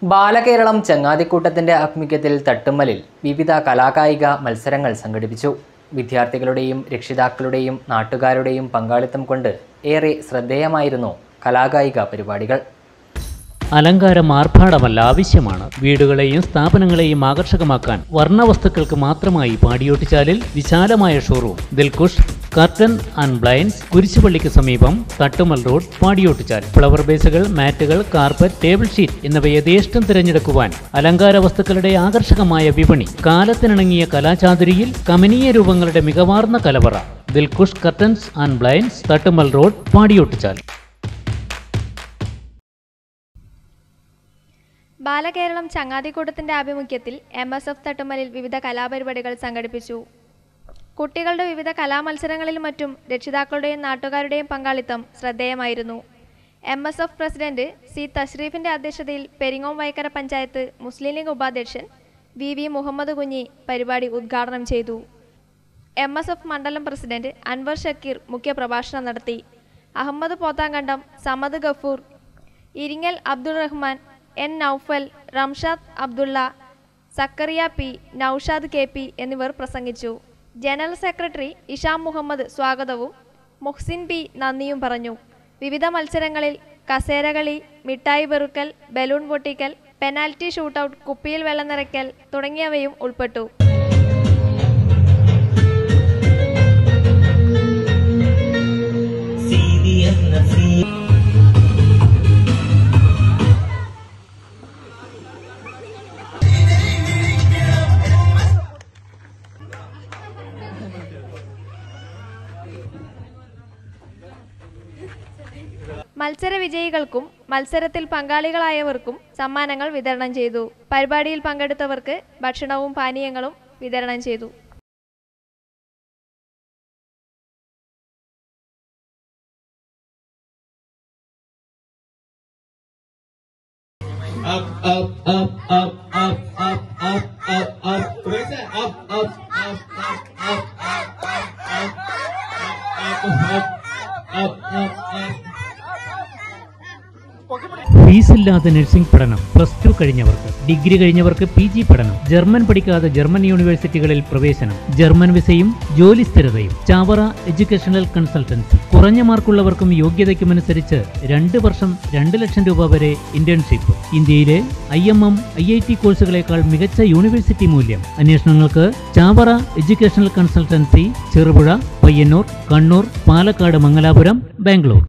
ബാലകേരളം ചങ്ങാതിക്കൂട്ടത്തിന്റെ ആഭിമുഖ്യത്തിൽ തട്ടുമ്മലിൽ വിവിധ കലാകായിക മത്സരങ്ങൾ സംഘടിപ്പിച്ചു വിദ്യാർത്ഥികളുടെയും രക്ഷിതാക്കളുടെയും നാട്ടുകാരുടെയും പങ്കാളിത്തം കൊണ്ട് ഏറെ ശ്രദ്ധേയമായിരുന്നു കലാകായിക പരിപാടികൾ അലങ്കാരം ആർഭാടമല്ല ആവശ്യമാണ് വീടുകളെയും സ്ഥാപനങ്ങളെയും ആകർഷകമാക്കാൻ വർണ്ണവസ്തുക്കൾക്ക് മാത്രമായി പാടിയോട്ടിച്ചാലിൽ വിശാലമായ showroom Dilkush curtain and blinds കുരിശുപള്ളിക്ക് സമീപം തട്ടുമൽ റോഡ് പാടിയോട്ടിച്ചാൽ ഫ്ലവർ ബേസുകൾ മാറ്റുകൾ കാർപ്പറ്റ് ടേബിൾ ഷീറ്റ് എന്നിവ യഥേഷ്ടം തിരഞ്ഞെടുക്കുവാൻ അലങ്കാര വസ്തുക്കളുടെ ആകർഷകമായ വിപണി കാലത്തിനിണങ്ങിയ കലാചാതുരിയിൽ കമനീയ രൂപങ്ങളുടെ മികവാർന്ന കലവറ Dilkush curtains and blinds Thattummal road Padiyottuchal Balakeralam ചങ്ങാതിക്കൂട്ടത്തിന്റെ ആഭിമുഖ്യത്തിൽ എം എസ് എഫ് തട്ടുമ്മലിൽ വിവിധ കലാപരിപാടികൾ സംഘടിപ്പിച്ചു കുട്ടികളുടെ വിവിധ കലാമത്സരങ്ങളിലും മറ്റും രക്ഷിതാക്കളുടെയും നാട്ടുകാരുടെയും പങ്കാളിത്തം ശ്രദ്ധേയമായിരുന്നു M S F president C തഷ്രീഫിന്റെ അധ്യക്ഷതയിൽ പെരിങ്ങോം വൈക്കര പഞ്ചായത്ത് മുസ്ലിം ലീഗ് ഉപാധ്യക്ഷൻ വി വി മുഹമ്മദ് കുഞ്ഞി പരിപാടി ഉദ്ഘാടനം ചെയ്തു എം എസ് എഫ് മണ്ഡലം പ്രസിഡന്റ് അൻവർ ഷക്കീർ മുഖ്യപ്രഭാഷണം നടത്തി Ahmed Pothankandam Samad Gafoor Iringal Abdul Rahman N Naufal Ramshad Abdulla Zakariya P Noushad K P എന്നിവർ പ്രസംഗിച്ചു ജനറൽ സെക്രട്ടറി ഇഷാം മുഹമ്മദ് സ്വാഗതവും മുഹ്സിൻ പി നന്ദിയും പറഞ്ഞു വിവിധ മത്സരങ്ങളിൽ കസേരകളി മിഠായി പെറുക്കൽ ബലൂൺ പൊട്ടിക്കൽ പെനാൽറ്റി ഷൂട്ടൌട്ട് കുപ്പിയിൽ വെള്ളം നിറയ്ക്കൽ തുടങ്ങിയവയും ഉൾപ്പെട്ടു മത്സര വിജയികൾക്കും മത്സരത്തിൽ പങ്കാളികളായവർക്കും സമ്മാനങ്ങൾ വിതരണം ചെയ്തു പരിപാടിയിൽ പങ്കെടുത്തവർക്ക് ഭക്ഷണവും പാനീയങ്ങളും വിതരണം ചെയ്തു up, up, up, up, up, up, up, up, up. Raise it up, up, up, up, up, up, up, up, up, up, up, up, up. ഫീസില്ലാതെ നഴ്സിംഗ് പഠനം പ്ലസ് ടു കഴിഞ്ഞവർക്ക് ഡിഗ്രി കഴിഞ്ഞവർക്ക് പി ജി പഠനം ജർമ്മൻ പഠിക്കാതെ German യൂണിവേഴ്സിറ്റികളിൽ പ്രവേശനം German വിസയും ജോലി സ്ഥിരതയും ചാവറ എഡ്യൂക്കേഷണൽ കൺസൾട്ടൻസി കുറഞ്ഞ മാർക്കുള്ളവർക്കും യോഗ്യതയ്ക്കുമനുസരിച്ച് രണ്ട് വർഷം രണ്ട് ലക്ഷം രൂപ വരെ ഇന്റേൺഷിപ്പ് ഇന്ത്യയിലെ I M M I I T കോഴ്സുകളേക്കാൾ മികച്ച യൂണിവേഴ്സിറ്റി മൂല്യം അന്വേഷണങ്ങൾക്ക് ചാവറ എഡ്യൂക്കേഷണൽ കൺസൾട്ടൻസി ചെറുപുഴ പയ്യന്നൂർ കണ്ണൂർ പാലക്കാട് മംഗലാപുരം ബാംഗ്ലൂർ